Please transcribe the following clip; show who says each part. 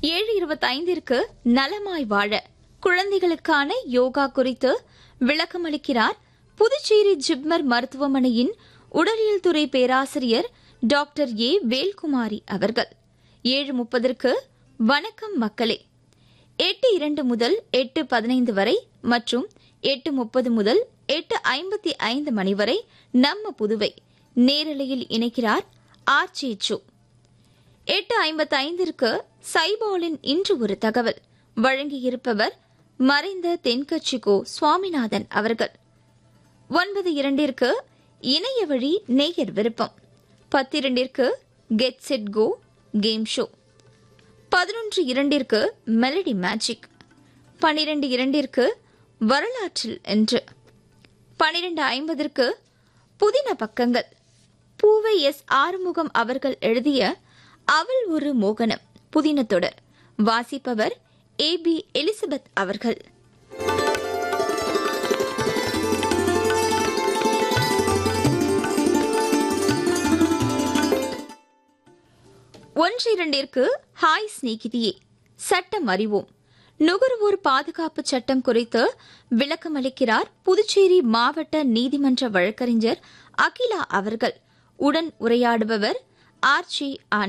Speaker 1: ஏழு இருபத்தைந்திற்கு நலமாய் வாழ குழந்தைகளுக்கான யோகா குறித்து விளக்கமளிக்கிறார் புதுச்சேரி ஜிப்மர் மருத்துவமனையின் உடலியல் துறை பேராசிரியர் டாக்டர் ஏ வேல்குமாரி அவர்கள் ஏழு முப்பதற்கு வணக்கம் மக்களே எட்டு இரண்டு முதல் எட்டு பதினைந்து வரை மற்றும் எட்டு முப்பது முதல் எட்டு ஐம்பத்தி ஐந்து மணி வரை நம்ம புதுவை நேரலையில் இணைக்கிறார் ஆர் சேச்சு எட்டு ஐம்பத்தி ஐந்திற்கு சைபாலின் இன்று ஒரு தகவல் வழங்கியிருப்பவர் மறைந்த தென்கட்சிகோ சுவாமிநாதன் அவர்கள் ஒன்பது இரண்டிற்கு இணைய வழி நேயர் விருப்பம் பத்திரண்டிற்கு get set go game show பதினொன்று இரண்டிற்கு மெலடி மேஜிக் பனிரெண்டு இரண்டிற்கு வரலாற்றில் என்று பனிரெண்டு ஐம்பதற்கு புதின பக்கங்கள் பூவை எஸ் ஆறுமுகம் அவர்கள் எழுதிய அவள் ஒரு மோகனம் புதின தொடர் வாசிப்பவர் ஏ பி எலிசபெத் அவர்கள் ஒன்று இரண்டிற்கு ஹாய் ஸ்நேகிதியே சட்டம் அறிவோம் நுகர்வோர் பாதுகாப்பு சட்டம் குறித்து விளக்கமளிக்கிறார் புதுச்சேரி மாவட்ட நீதிமன்ற வழக்கறிஞர் அகிலா அவர்கள் உடன் உரையாடுபவர் ஆர் ஜி ஆனந்த்